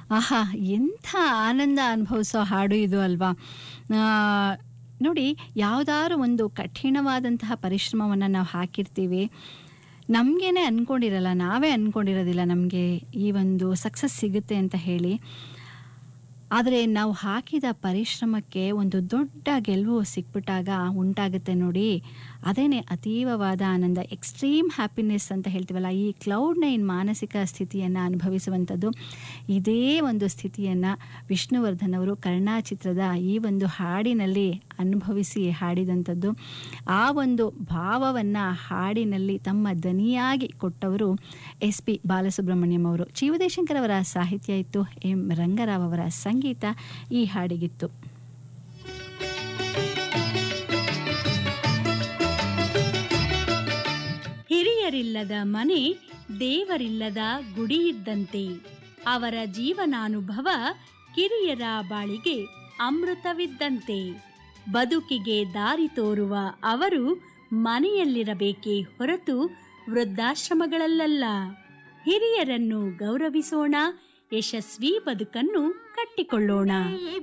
ಆಹಾ ಎಂಥ ಆನಂದ ಅನುಭವಿಸೋ ಹಾಡು ಇದು ಅಲ್ವಾ ಆ, ನೋಡಿ ಯಾವುದಾದ್ರು ಒಂದು ಕಠಿಣವಾದಂತಹ ಪರಿಶ್ರಮವನ್ನು ನಾವು ಹಾಕಿರ್ತೀವಿ ನಮಗೇನೆ ಅಂದ್ಕೊಂಡಿರಲ್ಲ ನಾವೇ ಅಂದ್ಕೊಂಡಿರೋದಿಲ್ಲ ನಮಗೆ ಈ ಒಂದು ಸಕ್ಸಸ್ ಸಿಗುತ್ತೆ ಅಂತ ಹೇಳಿ ಆದರೆ ನಾವು ಹಾಕಿದ ಪರಿಶ್ರಮಕ್ಕೆ ಒಂದು ದೊಡ್ಡ ಗೆಲುವು ಸಿಕ್ಬಿಟ್ಟಾಗ ಉಂಟಾಗುತ್ತೆ ನೋಡಿ ಅದೇನೆ ಅತೀವವಾದ ಆನಂದ ಎಕ್ಸ್ಟ್ರೀಮ್ ಹ್ಯಾಪಿನೆಸ್ ಅಂತ ಹೇಳ್ತೀವಲ್ಲ ಈ ಕ್ಲೌಡ್ ನೈನ್ ಮಾನಸಿಕ ಸ್ಥಿತಿಯನ್ನು ಅನುಭವಿಸುವಂಥದ್ದು ಇದೇ ಒಂದು ಸ್ಥಿತಿಯನ್ನು ವಿಷ್ಣುವರ್ಧನ್ ಅವರು ಕರ್ಣಾ ಚಿತ್ರದ ಈ ಒಂದು ಹಾಡಿನಲ್ಲಿ ಅನುಭವಿಸಿ ಹಾಡಿದಂಥದ್ದು ಆ ಒಂದು ಭಾವವನ್ನು ಹಾಡಿನಲ್ಲಿ ತಮ್ಮ ದನಿಯಾಗಿ ಕೊಟ್ಟವರು ಎಸ್ ಪಿ ಬಾಲಸುಬ್ರಹ್ಮಣ್ಯಂ ಅವರು ಜೀವದೇಶಂಕರ್ ಅವರ ಸಾಹಿತ್ಯ ಇತ್ತು ಎಂ ರಂಗರಾವ್ ಅವರ ಸಂಗೀತ ಈ ಹಾಡಿಗಿತ್ತು ಹಿರಿಯರಿಲ್ಲದ ಮನೆ ದೇವರಿಲ್ಲದ ಗುಡಿ ಇದ್ದಂತೆ ಅವರ ಜೀವನಾನುಭವ ಕಿರಿಯರ ಬಾಳಿಗೆ ಅಮೃತವಿದ್ದಂತೆ ಬದುಕಿಗೆ ದಾರಿ ತೋರುವ ಅವರು ಮನೆಯಲ್ಲಿರಬೇಕೇ ಹೊರತು ವೃದ್ಧಾಶ್ರಮಗಳಲ್ಲ ಹಿರಿಯರನ್ನು ಗೌರವಿಸೋಣ ಯಶಸ್ವಿ ಬದುಕನ್ನು ಕಟ್ಟಿಕೊಳ್ಳೋಣ